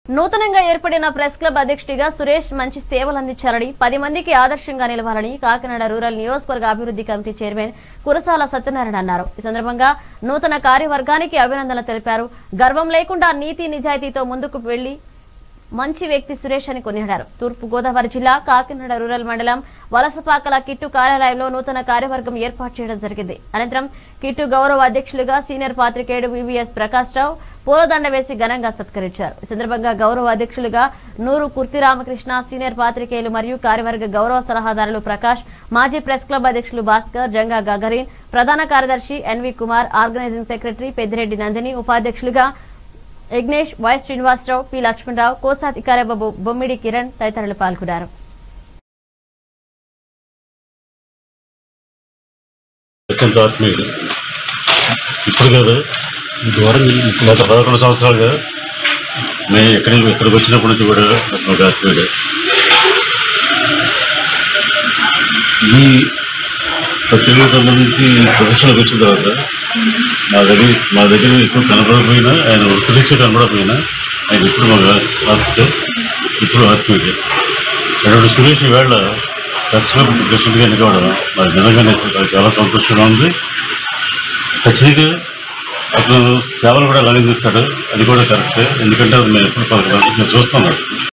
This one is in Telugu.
నూతనంగా ఏర్పడిన ప్రెస్ క్లబ్ అధ్యక్షుడిగా సురేష్ మంచి సేవలు అందించాలని పది మందికి ఆదర్శంగా నిలవాలని కాకినాడ రూరల్ నియోజకవర్గ అభివృద్ధి కమిటీ చైర్మన్ కురసాల సత్యనారాయణ అన్నారు ఈ సందర్భంగా నూతన కార్యవర్గానికి అభినందనలు తెలిపారు గర్వం లేకుండా నీతి నిజాయితీతో ముందుకు వెళ్లి మంచి వ్యక్తి సురేష్ అని కొనియాడారు తూర్పు గోదావరి జిల్లా కాకినాడ రూరల్ మండలం వలసపాకల కిట్టు కార్యాలయంలో నూతన కార్యవర్గం ఏర్పాటు చేయడం జరిగింది అనంతరం కిట్టు గౌరవ అధ్యక్షులుగా సీనియర్ పాత్రికేయుడు వివిఎస్ ప్రకాష్ రావు పూలదండ వేసి ఘనంగా సత్కరించారు ఈ సందర్భంగా గౌరవ అధ్యక్షులుగా నూరు కుర్తి రామకృష్ణ సీనియర్ పాత్రికేయులు మరియు కార్యవర్గ గౌరవ సలహాదారులు ప్రకాష్ మాజీ ప్రెస్ క్లబ్ అధ్యక్షులు భాస్కర్ జంగా గగరీన్ ప్రధాన కార్యదర్శి NV Kumar organising secretary Peddireddy Nandini ఉపాధ్యక్షులుగా యజ్ఞేష్ వైఎస్ శ్రీనివాసరావు పి లక్ష్మణరావు కోశాధికారి బాబు బొమ్మిడి కిరణ్ తదితరులు పాల్గొన్నారు అత్యంత ఆత్మీయుడు ఇప్పుడు కాదు దూరం గత పదకొండు సంవత్సరాలుగా మేము ఎక్కడి ఇక్కడికి వచ్చినప్పటి నుంచి కూడా అతను ఒక ఆత్మీయుడు ఈ పత్రికకు సంబంధించి ఈ ప్రొఫెషన్కి వచ్చిన తర్వాత మా దగ్గర మా దగ్గర ఎక్కువ కనపడకపోయినా ఆయన వృత్తిరీత్యా కనపడకపోయినా ఆయన ఇప్పుడు మా ఆత్మీయుడు ఇప్పుడు ఆత్మీయుడు అటువంటి సురేష్ ఈవేళ ప్రెస్ క్లబ్ ప్రెసిడెంట్గా ఎన్నుకోవడం నాకు నిజంగానే నాకు చాలా సంతోషంగా ఉంది ఖచ్చితంగా అతను సేవలు కూడా అలాగే చేస్తాడు అది కూడా కరెక్ట్ ఎందుకంటే అది మేము ఎప్పుడు పదకొండు మేము చూస్తున్నాం